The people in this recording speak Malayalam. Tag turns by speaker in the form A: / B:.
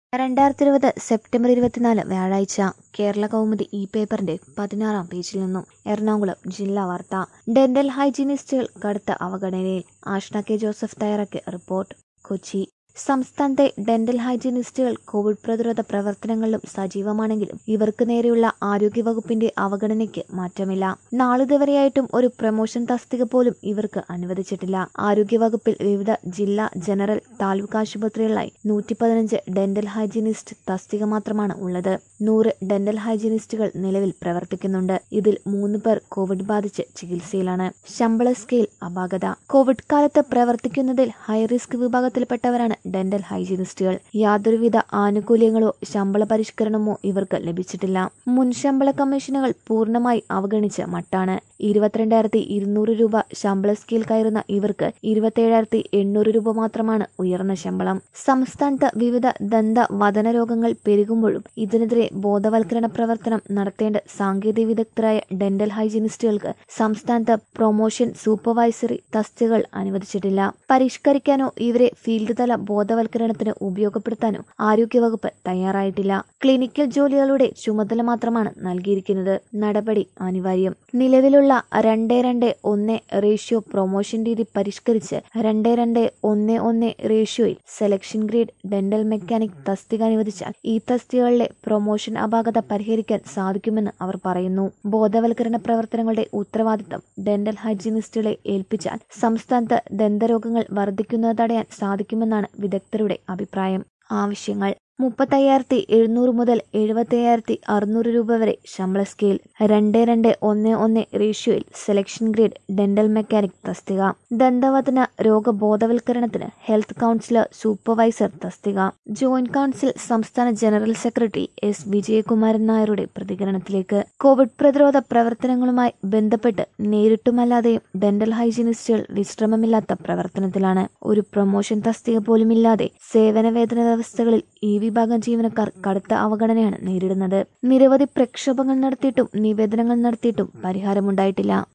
A: രണ്ടായിരത്തി ഇരുപത് സെപ്റ്റംബർ ഇരുപത്തിനാല് വ്യാഴാഴ്ച കേരള കൗമുദി ഇ പേപ്പറിന്റെ പതിനാറാം പേജിൽ നിന്നും എറണാകുളം ജില്ലാ വാർത്ത ഡെന്റൽ ഹൈജീനിസ്റ്റുകൾ കടുത്ത അവഗണനയിൽ ആഷ്ന കെ ജോസഫ് തയ്യാറാക്കിയ റിപ്പോർട്ട് കൊച്ചി സംസ്ഥാനത്തെ ഡെന്റൽ ഹൈജീനിസ്റ്റുകൾ കോവിഡ് പ്രതിരോധ പ്രവർത്തനങ്ങളിലും സജീവമാണെങ്കിലും ഇവർക്ക് നേരെയുള്ള ആരോഗ്യവകുപ്പിന്റെ അവഗണനയ്ക്ക് മാറ്റമില്ല നാളിതുവരെയായിട്ടും ഒരു പ്രമോഷൻ തസ്തിക പോലും ഇവർക്ക് അനുവദിച്ചിട്ടില്ല ആരോഗ്യവകുപ്പിൽ വിവിധ ജില്ലാ ജനറൽ താലൂക്ക് ആശുപത്രികളിലായി നൂറ്റി പതിനഞ്ച് ഡെന്റൽ ഹൈജീനിസ്റ്റ് തസ്തിക മാത്രമാണ് ഉള്ളത് നൂറ് ഡെന്റൽ ഹൈജീനിസ്റ്റുകൾ നിലവിൽ പ്രവർത്തിക്കുന്നുണ്ട് ഇതിൽ മൂന്ന് പേർ കോവിഡ് ബാധിച്ച് ചികിത്സയിലാണ് ശമ്പള സ്കെയിൽ അപാകത കോവിഡ് കാലത്ത് പ്രവർത്തിക്കുന്നതിൽ ഹൈറിസ്ക് വിഭാഗത്തിൽപ്പെട്ടവരാണ് ഡെന്റൽ ഹൈജീനിസ്റ്റുകൾ യാതൊരുവിധ ആനുകൂല്യങ്ങളോ ശമ്പള പരിഷ്കരണമോ ഇവർക്ക് ലഭിച്ചിട്ടില്ല മുൻ ശമ്പള കമ്മീഷനുകൾ പൂർണ്ണമായി അവഗണിച്ച് മട്ടാണ് ഇരുപത്തിരണ്ടായിരത്തി ഇരുന്നൂറ് രൂപ ശമ്പള സ്കെയിൽ കയറുന്ന ഇവർക്ക് ഇരുപത്തിയേഴായിരത്തി എണ്ണൂറ് രൂപ മാത്രമാണ് ഉയർന്ന ശമ്പളം സംസ്ഥാനത്ത് വിവിധ ദന്ത വദന രോഗങ്ങൾ പെരുകുമ്പോഴും ഇതിനെതിരെ ബോധവൽക്കരണ പ്രവർത്തനം നടത്തേണ്ട സാങ്കേതിക വിദഗ്ധരായ ഡെന്റൽ ഹൈജീനിസ്റ്റുകൾക്ക് സംസ്ഥാനത്ത് പ്രൊമോഷൻ സൂപ്പർവൈസറി തസ്തികകൾ അനുവദിച്ചിട്ടില്ല പരിഷ്കരിക്കാനോ ഇവരെ ഫീൽഡ് തല ബോധവൽക്കരണത്തിന് ഉപയോഗപ്പെടുത്താനോ ആരോഗ്യവകുപ്പ് തയ്യാറായിട്ടില്ല ക്ലിനിക്കൽ ജോലികളുടെ ചുമതല മാത്രമാണ് നൽകിയിരിക്കുന്നത് നടപടി അനിവാര്യം നിലവിലുള്ള രണ്ട് രണ്ട് ഒന്ന് റേഷ്യോ പ്രൊമോഷൻ രീതി പരിഷ്കരിച്ച് രണ്ട് രണ്ട് ഒന്ന് ഒന്ന് റേഷ്യോയിൽ സെലക്ഷൻ ഗ്രേഡ് ഡെന്റൽ മെക്കാനിക് തസ്തിക അനുവദിച്ചാൽ ഈ തസ്തികകളിലെ പ്രൊമോഷൻ അപാകത പരിഹരിക്കാൻ സാധിക്കുമെന്ന് അവർ പറയുന്നു ബോധവൽക്കരണ പ്രവർത്തനങ്ങളുടെ ഉത്തരവാദിത്തം ഡെന്റൽ ഹൈജീനിസ്റ്റുകളെ ഏൽപ്പിച്ചാൽ സംസ്ഥാനത്ത് ദന്തരോഗങ്ങൾ വർദ്ധിക്കുന്നത് തടയാൻ സാധിക്കുമെന്നാണ് വിദഗ്ധരുടെ അഭിപ്രായം ആവശ്യങ്ങൾ മുപ്പത്തയ്യായിരത്തി എഴുന്നൂറ് മുതൽ എഴുപത്തയ്യായിരത്തി അറുന്നൂറ് രൂപ വരെ ശമ്പള സ്കെയിൽ രണ്ട് രണ്ട് ഒന്ന് ഒന്ന് റേഷ്യോയിൽ സെലക്ഷൻ ഗ്രേഡ് ഡെന്റൽ മെക്കാനിക് തസ്തിക ദന്തവദന രോഗബോധവൽക്കരണത്തിന് ഹെൽത്ത് കൗൺസിലർ സൂപ്പർവൈസർ തസ്തിക ജോയിന്റ് കൗൺസിൽ സംസ്ഥാന ജനറൽ സെക്രട്ടറി എസ് വിജയകുമാരൻ നായരുടെ പ്രതികരണത്തിലേക്ക് കോവിഡ് പ്രതിരോധ പ്രവർത്തനങ്ങളുമായി ബന്ധപ്പെട്ട് നേരിട്ടുമല്ലാതെയും ഡെന്റൽ ഹൈജീനിസ്റ്റുകൾ വിശ്രമമില്ലാത്ത പ്രവർത്തനത്തിലാണ് ഒരു പ്രൊമോഷൻ തസ്തിക പോലുമില്ലാതെ സേവന വേതന വ്യവസ്ഥകളിൽ ഈ വിഭാഗം ജീവനക്കാർ കടുത്ത അവഗണനയാണ് നേരിടുന്നത് നിരവധി പ്രക്ഷോഭങ്ങൾ നടത്തിയിട്ടും നിവേദനങ്ങൾ നടത്തിയിട്ടും പരിഹാരമുണ്ടായിട്ടില്ല